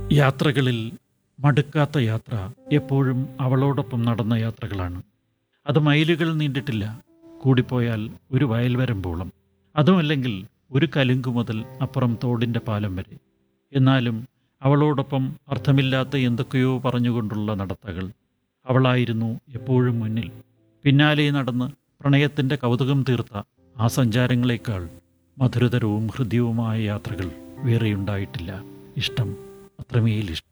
യാത്രകളിൽ മടുക്കാത്ത യാത്ര എപ്പോഴും അവളോടൊപ്പം നടന്ന യാത്രകളാണ് അത് മൈലുകൾ നീണ്ടിട്ടില്ല കൂടിപ്പോയാൽ ഒരു വയൽ വരമ്പോളം അതുമല്ലെങ്കിൽ ഒരു കലുങ്കു മുതൽ അപ്പുറം തോടിൻ്റെ പാലം വരെ എന്നാലും അവളോടൊപ്പം അർത്ഥമില്ലാത്ത എന്തൊക്കെയോ പറഞ്ഞുകൊണ്ടുള്ള നടത്തകൾ അവളായിരുന്നു എപ്പോഴും മുന്നിൽ പിന്നാലെ നടന്ന് പ്രണയത്തിൻ്റെ കൗതുകം തീർത്ത ആ സഞ്ചാരങ്ങളെക്കാൾ മധുരതരവും ഹൃദ്യവുമായ യാത്രകൾ വേറെയുണ്ടായിട്ടില്ല ഇഷ്ടം അത്രമേൽ ഇഷ്ടം